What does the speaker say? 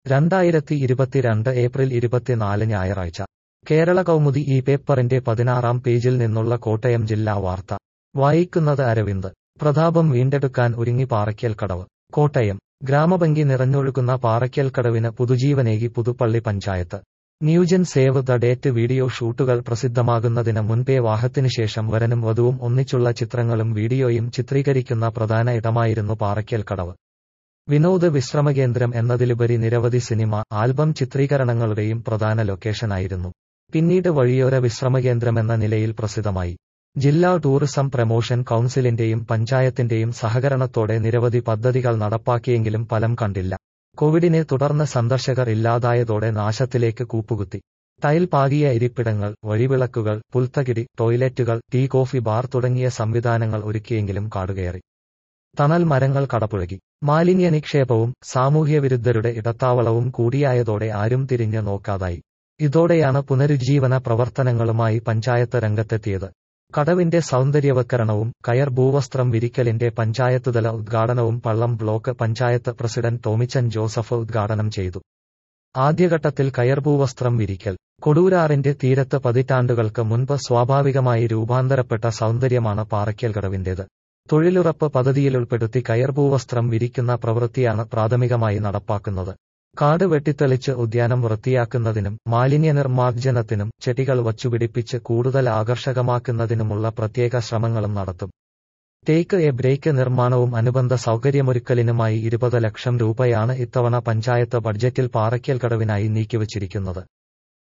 രണ്ടായിരത്തി ഇരുപത്തിരണ്ട് ഏപ്രിൽ ഇരുപത്തിനാല് ഞായറാഴ്ച കേരള കൗമുദി ഈ പേപ്പറിന്റെ പതിനാറാം പേജിൽ നിന്നുള്ള കോട്ടയം ജില്ലാ വാർത്ത വായിക്കുന്നത് അരവിന്ദ് പ്രതാപം വീണ്ടെടുക്കാൻ ഒരുങ്ങി പാറയ്ക്കൽ കടവ് കോട്ടയം ഗ്രാമഭംഗി നിറഞ്ഞൊഴുകുന്ന പാറയ്ക്കൽ കടവിന് പുതുജീവനേകി Puthuppally panchayat new gen save the date video ഷൂട്ടുകൾ പ്രസിദ്ധമാകുന്നതിന് മുൻപേ വാഹത്തിനു ശേഷം വരനും വധുവും ഒന്നിച്ചുള്ള ചിത്രങ്ങളും വീഡിയോയും ചിത്രീകരിക്കുന്ന പ്രധാന ഇടമായിരുന്നു പാറയ്ക്കൽ കടവ് വിനോദ വിശ്രമകേന്ദ്രം എന്നതിലുപരി നിരവധി സിനിമ ആൽബം ചിത്രീകരണങ്ങളുടെയും പ്രധാന ലൊക്കേഷനായിരുന്നു പിന്നീട് വഴിയോര വിശ്രമകേന്ദ്രമെന്ന നിലയിൽ പ്രസിദ്ധമായി ജില്ലാ ടൂറിസം പ്രമോഷൻ കൗൺസിലിന്റെയും പഞ്ചായത്തിന്റെയും സഹകരണത്തോടെ നിരവധി പദ്ധതികൾ നടപ്പാക്കിയെങ്കിലും ഫലം കണ്ടില്ല കോവിഡിനെ തുടർന്ന് സന്ദർശകർ ഇല്ലാതായതോടെ നാശത്തിലേക്ക് കൂപ്പുകുത്തി ടൈൽ പാകിയ ഇരിപ്പിടങ്ങൾ വഴിവിളക്കുകൾ പുൽത്തകിടി ടോയ്ലറ്റുകൾ ടീ കോഫി ബാർ തുടങ്ങിയ സംവിധാനങ്ങൾ ഒരുക്കിയെങ്കിലും കാടുകയറി തണൽ മരങ്ങൾ കടപുഴകി മാലിന്യ നിക്ഷേപവും സാമൂഹ്യവിരുദ്ധരുടെ ഇടത്താവളവും കൂടിയായതോടെ ആരും തിരിഞ്ഞു നോക്കാതായി ഇതോടെയാണ് പുനരുജ്ജീവന പ്രവർത്തനങ്ങളുമായി പഞ്ചായത്ത് രംഗത്തെത്തിയത് കടവിന്റെ സൗന്ദര്യവൽക്കരണവും കയർ ഭൂവസ്ത്രം വിരിക്കലിന്റെ പഞ്ചായത്തുതല ഉദ്ഘാടനവും പള്ളം ബ്ലോക്ക് പഞ്ചായത്ത് പ്രസിഡന്റ് ടോമിച്ചൻ ജോസഫ് ഉദ്ഘാടനം ചെയ്തു ആദ്യഘട്ടത്തിൽ കയർ ഭൂവസ്ത്രം വിരിക്കൽ കൊടൂരാറിന്റെ തീരത്ത് പതിറ്റാണ്ടുകൾക്ക് മുൻപ് സ്വാഭാവികമായി രൂപാന്തരപ്പെട്ട സൗന്ദര്യമാണ് പാറയ്ക്കൽ കടവിന്റേത് തൊഴിലുറപ്പ് പദ്ധതിയിലുൾപ്പെടുത്തി കയർ ഭൂവസ്ത്രം വിരിക്കുന്ന പ്രവൃത്തിയാണ് പ്രാഥമികമായി നടപ്പാക്കുന്നത് കാട് വെട്ടിത്തെളിച്ച് ഉദ്യാനം വൃത്തിയാക്കുന്നതിനും മാലിന്യ നിർമ്മാർജ്ജനത്തിനും ചെടികൾ വച്ചുപിടിപ്പിച്ച് കൂടുതൽ ആകർഷകമാക്കുന്നതിനുമുള്ള പ്രത്യേക ശ്രമങ്ങളും നടത്തും ടേക്ക് എ ബ്രേക്ക് നിർമ്മാണവും അനുബന്ധ സൗകര്യമൊരുക്കലിനുമായി ഇരുപത് ലക്ഷം രൂപയാണ് ഇത്തവണ പഞ്ചായത്ത് ബഡ്ജറ്റിൽ പാറയ്ക്കൽ കടവിനായി നീക്കിവച്ചിരിക്കുന്നത്